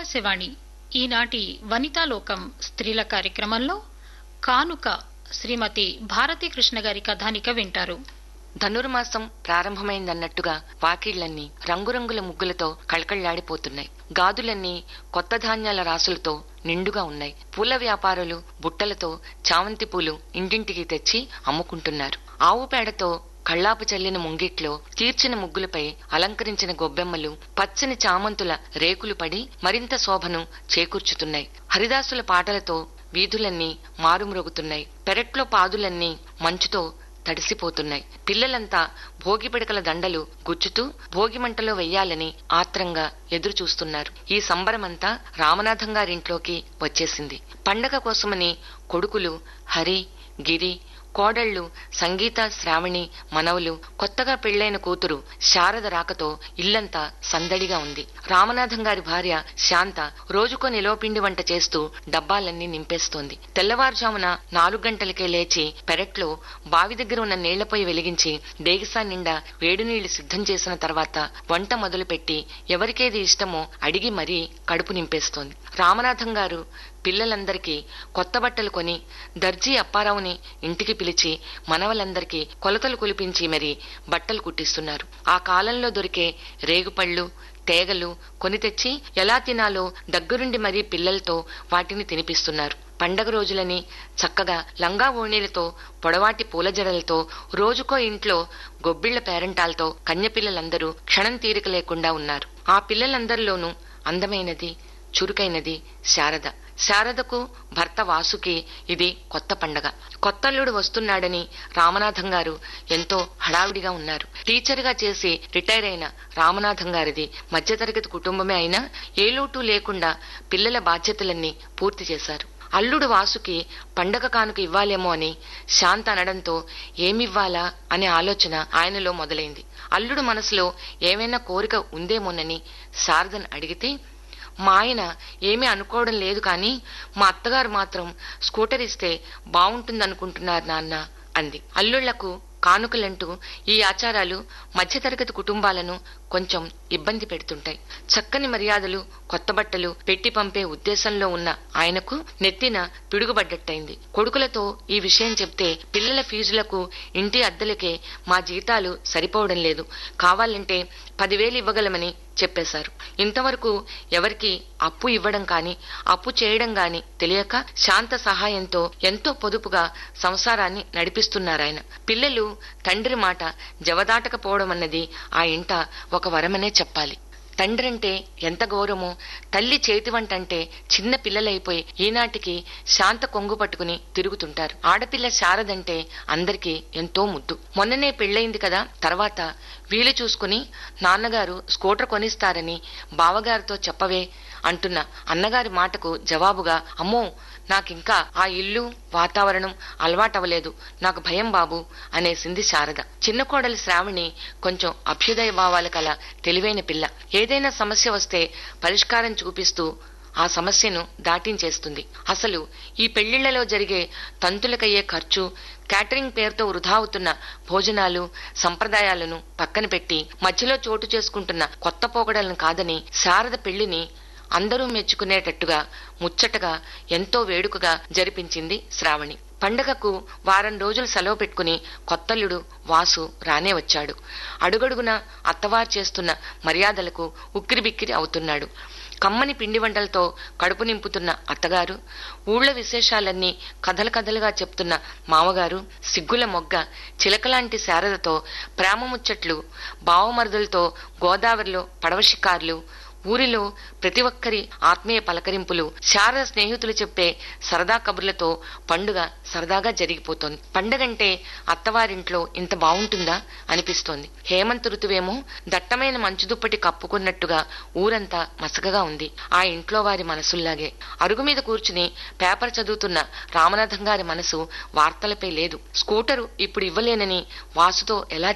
ఆకాశవాణి ఈనాటి వనితాలోకం స్త్రీల కార్యక్రమంలో కానుక శ్రీమతి భారతీ కృష్ణ గారి కథానిక వింటారు ధనుర్మాసం ప్రారంభమైందన్నట్టుగా వాకిళ్లన్నీ రంగురంగుల ముగ్గులతో కళకళ్లాడిపోతున్నాయి గాదులన్నీ కొత్త ధాన్యాల రాసులతో నిండుగా ఉన్నాయి పూల వ్యాపారులు బుట్టలతో చామంతి పూలు ఇంటింటికి తెచ్చి అమ్ముకుంటున్నారు ఆవు పేడతో కళ్ళాపు చల్లిన ముంగిట్లో తీర్చిన ముగ్గులపై అలంకరించిన గొబ్బెమ్మలు పచ్చని చామంతుల రేకులు పడి మరింత శోభను చేకూర్చుతున్నాయి హరిదాసుల పాటలతో వీధులన్నీ మారుమ్రోగుతున్నాయి పెరట్లో పాదులన్నీ మంచుతో తడిసిపోతున్నాయి పిల్లలంతా భోగి పిడకల దండలు గుచ్చుతూ భోగి మంటలో వెయ్యాలని ఆత్రంగా ఎదురు చూస్తున్నారు ఈ సంబరమంతా రామనాథం గారింట్లోకి వచ్చేసింది పండగ కోసమని కొడుకులు హరి గిరి కోడళ్లు సంగీత శ్రావణి మనవలు కొత్తగా పెళ్లైన కూతురు శారద రాకతో ఇల్లంతా సందడిగా ఉంది రామనాథం గారి భార్య శాంత రోజుకో నిలవపిండి వంట చేస్తూ డబ్బాలన్నీ నింపేస్తోంది తెల్లవారుజామున నాలుగు గంటలకే లేచి పెరట్లో బావి దగ్గర ఉన్న నీళ్లపై వెలిగించి డేగిసా నిండా వేడి నీళ్లు సిద్ధం చేసిన తర్వాత వంట మొదలుపెట్టి ఎవరికేది ఇష్టమో అడిగి మరీ కడుపు నింపేస్తోంది రామనాథం గారు పిల్లలందరికీ కొత్త బట్టలు కొని దర్జీ అప్పారావుని ఇంటికి పిలిచి మనవలందరికీ కొలతలు కొలిపించి మరి బట్టలు కుట్టిస్తున్నారు ఆ కాలంలో దొరికే రేగుపళ్ళు తేగలు కొని తెచ్చి ఎలా తినాలో దగ్గరుండి మరీ పిల్లలతో వాటిని తినిపిస్తున్నారు పండగ రోజులని చక్కగా లంగా ఓణీలతో పొడవాటి పూల జడలతో రోజుకో ఇంట్లో గొబ్బిళ్ల పేరంటాలతో కన్యపిల్లలందరూ క్షణం తీరిక లేకుండా ఉన్నారు ఆ పిల్లలందరిలోనూ అందమైనది చురుకైనది శారద శారదకు భర్త వాసుకి ఇది కొత్త పండగ కొత్తల్లుడు వస్తున్నాడని రామనాథం గారు ఎంతో హడావిడిగా ఉన్నారు టీచర్గా చేసి రిటైర్ అయిన రామనాథం గారిది మధ్యతరగతి కుటుంబమే అయినా ఏ లోటు లేకుండా పిల్లల బాధ్యతలన్నీ పూర్తి చేశారు అల్లుడు వాసుకి పండగ కానుక ఇవ్వాలేమో అని శాంత అనడంతో ఏమివ్వాలా అనే ఆలోచన ఆయనలో మొదలైంది అల్లుడు మనసులో ఏమైనా కోరిక ఉందేమోనని శారదన్ అడిగితే మా ఆయన ఏమీ అనుకోవడం లేదు కానీ మా అత్తగారు మాత్రం స్కూటర్ ఇస్తే బాగుంటుందనుకుంటున్నారు నాన్న అంది అల్లుళ్లకు కానుకలంటూ ఈ ఆచారాలు మధ్యతరగతి కుటుంబాలను కొంచెం ఇబ్బంది పెడుతుంటాయి చక్కని మర్యాదలు కొత్త బట్టలు పెట్టి పంపే ఉద్దేశంలో ఉన్న ఆయనకు నెత్తిన పిడుగుబడ్డట్టయింది కొడుకులతో ఈ విషయం చెప్తే పిల్లల ఫీజులకు ఇంటి అద్దెలకే మా జీతాలు సరిపోవడం లేదు కావాలంటే పదివేలు ఇవ్వగలమని చెప్పేశారు ఇంతవరకు ఎవరికి అప్పు ఇవ్వడం కాని అప్పు చేయడం గాని తెలియక శాంత సహాయంతో ఎంతో పొదుపుగా సంసారాన్ని నడిపిస్తున్నారాయన పిల్లలు తండ్రి మాట జవదాటకపోవడం అన్నది ఆ ఇంట ఒక వరమనే చెప్పాలి తండ్రంటే ఎంత గౌరవమో తల్లి చేతి వంట అంటే చిన్న పిల్లలైపోయి ఈనాటికి శాంత కొంగు పట్టుకుని తిరుగుతుంటారు ఆడపిల్ల శారదంటే అందరికీ ఎంతో ముద్దు మొన్ననే పెళ్ళయింది కదా తర్వాత వీలు చూసుకుని నాన్నగారు స్కూటర్ కొనిస్తారని బావగారితో చెప్పవే అంటున్న అన్నగారి మాటకు జవాబుగా అమ్మో నాకింకా ఆ ఇల్లు వాతావరణం అలవాటవలేదు నాకు భయం బాబు అనేసింది శారద చిన్న కోడలి శ్రావణి కొంచెం అభ్యుదయ భావాల కల తెలివైన పిల్ల ఏదైనా సమస్య వస్తే పరిష్కారం చూపిస్తూ ఆ సమస్యను దాటించేస్తుంది అసలు ఈ పెళ్లిళ్లలో జరిగే తంతులకయ్యే ఖర్చు క్యాటరింగ్ పేరుతో వృధా అవుతున్న భోజనాలు సంప్రదాయాలను పక్కన పెట్టి మధ్యలో చోటు చేసుకుంటున్న కొత్త పోకడలను కాదని శారద పెళ్లిని అందరూ మెచ్చుకునేటట్టుగా ముచ్చటగా ఎంతో వేడుకగా జరిపించింది శ్రావణి పండగకు వారం రోజులు సెలవు పెట్టుకుని కొత్తల్లుడు వాసు రానే వచ్చాడు అడుగడుగున అత్తవారు చేస్తున్న మర్యాదలకు ఉక్కిరిబిక్కిరి అవుతున్నాడు కమ్మని పిండి వంటలతో కడుపు నింపుతున్న అత్తగారు ఊళ్ళ విశేషాలన్నీ కథలు కథలుగా చెప్తున్న మామగారు సిగ్గుల మొగ్గ చిలకలాంటి శారదతో ప్రేమ ముచ్చట్లు బావమరుదులతో గోదావరిలో పడవ షికార్లు ఊరిలో ప్రతి ఒక్కరి ఆత్మీయ పలకరింపులు శారద స్నేహితులు చెప్పే సరదా కబుర్లతో పండుగ సరదాగా జరిగిపోతోంది పండగంటే అత్తవారింట్లో ఇంత బావుంటుందా అనిపిస్తోంది హేమంత ఋతువేమో దట్టమైన మంచు దుప్పటి కప్పుకున్నట్టుగా ఊరంతా మసకగా ఉంది ఆ ఇంట్లో వారి మనసుల్లాగే అరుగు మీద కూర్చుని పేపర్ చదువుతున్న రామనాథం గారి మనసు వార్తలపై లేదు స్కూటరు ఇప్పుడు ఇవ్వలేనని వాసుతో ఎలా